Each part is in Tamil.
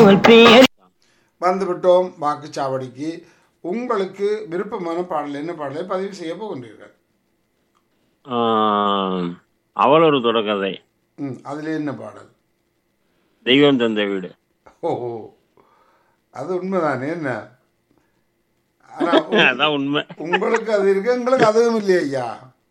போல் பேர் வந்துவிட்டோம் வாக்குச்சாவடிக்கு உங்களுக்கு விருப்பமான பாடல் என்ன பாடலை பதிவு செய்ய போகின்றீர்கள் ஆஹ், அவள் ஒரு தொடக்கதை ம் அதில் என்ன பாடல் தெய்வம் தந்த வீடு ஓஹோ அது உண்மைதானே என்ன ஆனா உ- அதான் உண்மை உங்களுக்கு அது இருக்கு எங்களுக்கு அதுவும் இல்லையா ஐயா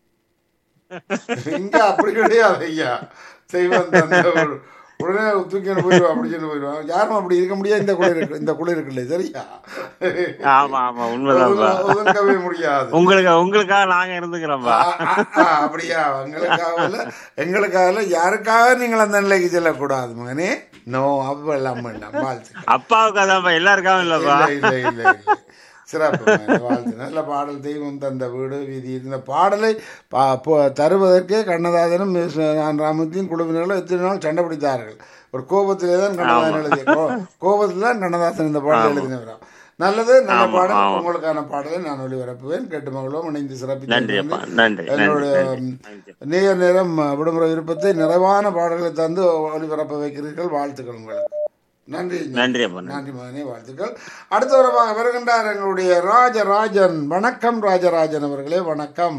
இங்க அப்படி கிடையாது ஐயா செய்வன் தந்த ஒரு- உடனே தூக்கி போயிடுவா அப்படி சொல்லி போயிடுவான் யாரும் அப்படி இருக்க முடியாது இந்த குளிர் இருக்கு இந்த குளிர் இருக்குல்ல சரியா ஆமா ஆமா உண்மைதான்ப்பா ஒதுங்க- ஒதுங்கவே முடியாது உங்களுக்கு உங்களுக்காக நாங்க இருந்துக்கிறோம்ப்பா ஆ, ஆ, ஆ, அப்படியா எங்களுக்காக இல்ல எங்களுக்காக இல்ல யாருக்காக நீங்கள் அந்த நிலைக்கு செல்லக்கூடாது மகனே நோ அப்பெல்லாம் வேண்டாம் வாழ்த்துக்கள் அப்பாவுக்கு அதான்ப்பா எல்லாருக்காகவும் இல்லப்பா இல்லை இல்லை இல்லை இல்லை சிறப்பு மகனே, வாழ்த்து நல்ல பாடல் தெய்வம் தந்த வீடு வீதி இந்த பாடலை பா- போ- தருவதற்கே கண்ணதாசனும் மிஸ் நான் ராமத்தின் குழுவினர்களும் எத்தனை நாள் சண்டை பிடித்தார்கள் ஒரு கோபத்திலே தான் கண்ணதாசன் எழுதிய கோ- கோபத்தில் தான் கண்ணதாசன் இந்த பாடலை எழுதினவராம் நல்லது நல்ல ஆமா, பாடல் ஆமா. உங்களுக்கான பாடலை நான் ஒளிபரப்புவேன் கேட்டு மகளும் இணைந்து சிறப்பித்து நன்றி அப்பா நன்றி நன்றி என்னுடைய நன்றி. ம், நேர நேரம் விடுமுறை விருப்பத்தை நிறைவான பாடல்களை தந்து ஒளிபரப்ப வைக்கிறீர்கள் வாழ்த்துக்கள் உங்களுக்கு நன்றி நன்றி அப்பா நன்றி. நன்றி மகனே வாழ்த்துக்கள் அடுத்த உறவாக வருகின்றார் எங்களுடைய ராஜராஜன் வணக்கம் ராஜராஜன் அவர்களே வணக்கம்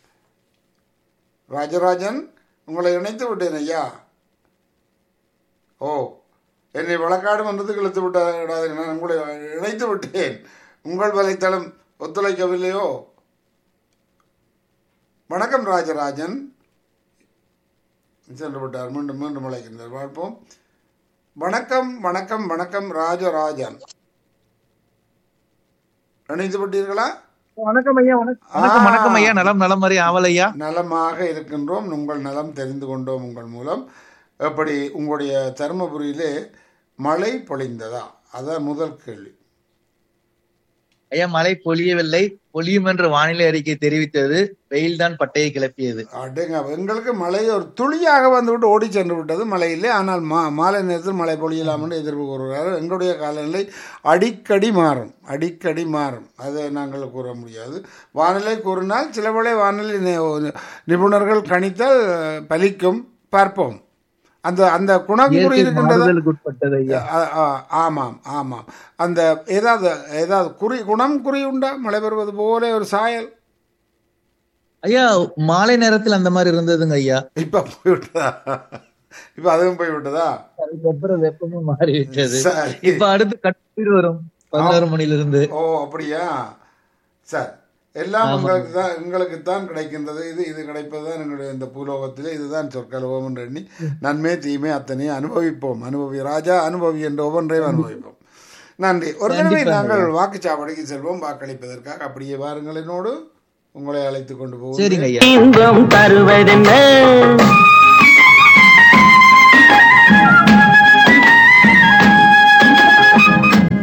ராஜராஜன் உங்களை இணைத்து விட்டேன் ஐயா ஓ என்னை வழக்காடு மன்றத்துக்கு இழுத்து விட்டாது நான் உங்களை இணைத்து விட்டேன் உங்கள் வலைத்தளம் ஒத்துழைக்கவில்லையோ வணக்கம் ராஜராஜன் சென்று விட்டார் மீண்டும் மீண்டும் அழைக்கின்றார் பார்ப்போம் வணக்கம் வணக்கம் வணக்கம் ராஜராஜன் இணைத்து விட்டீர்களா வணக்கம் ஐயா வணக்கம் வணக்கம் வணக்கம் ஐயா நலம் நலம் மாதிரி ஆவல் ஐயா நலமாக இருக்கின்றோம் உங்கள் நலம் தெரிந்து கொண்டோம் உங்கள் மூலம் எப்படி உங்களுடைய தருமபுரியிலே மழை பொழிந்ததா அதான் முதல் கேள்வி ஐயா மழை பொழியவில்லை பொழியும் என்று வானிலை அறிக்கை தெரிவித்தது வெயில் தான் பட்டையை கிளப்பியது அடேங்க எங்களுக்கு மழை ஒரு துளியாக வந்துவிட்டு ஓடி சென்று விட்டது மழை இல்லை ஆனால் மா மாலை நேரத்தில் மழை பொழியலாம் என்று எதிர்ப்பு கூறுகிறார் எங்களுடைய காலநிலை அடிக்கடி மாறும் அடிக்கடி மாறும் அதை நாங்கள் கூற முடியாது வானிலை கூறினால் சில வேளை வானிலை நி- நிபுணர்கள் கணித்தால் பலிக்கும் பார்ப்போம் அந்த அந்த குணங்குறி இயற்கை இருக்கின்றதா மாறுதலுக்கு உட்பட்டது ஐயா ஆ- ஆ- ஆமாம் ஆமாம் அந்த ஏதாவது ஏதாவது குறி குணம் குறி உண்டா மழை பெறுவது போல ஒரு சாயல் ஐயா மாலை நேரத்தில் அந்த மாதிரி இருந்ததுங்க ஐயா இப்ப போய்விட்டதா இப்ப அதுவும் போய்விட்டதா அதுக்கப்புறம் வெப்பமும் மாறிவிட்டது சரி இப்ப அடுத்து கட்டுப்பீடு வரும் பதினோரு மணில இருந்து ஓ அப்படியா சரி எல்லாம் உங்களுக்கு தான் எங்களுக்கு தான் கிடைக்கின்றது இது இது கிடைப்பதுதான் எங்களுடைய இந்த பூலோகத்திலே இதுதான் சொற்கலோகம் என்று எண்ணி நன்மை தீமை அத்தனையும் அனுபவிப்போம் அனுபவி ராஜா அனுபவி என்ற ஒவ்வொன்றையும் அனுபவிப்போம் நன்றி ஒரு தடவை நாங்கள் வாக்குச்சாவடிக்கு செல்வோம் வாக்களிப்பதற்காக அப்படியே வாருங்கள் என்னோடு உங்களை அழைத்து கொண்டு போவோம் சரிங்க ஐயா இன்பம் தருவதென்ன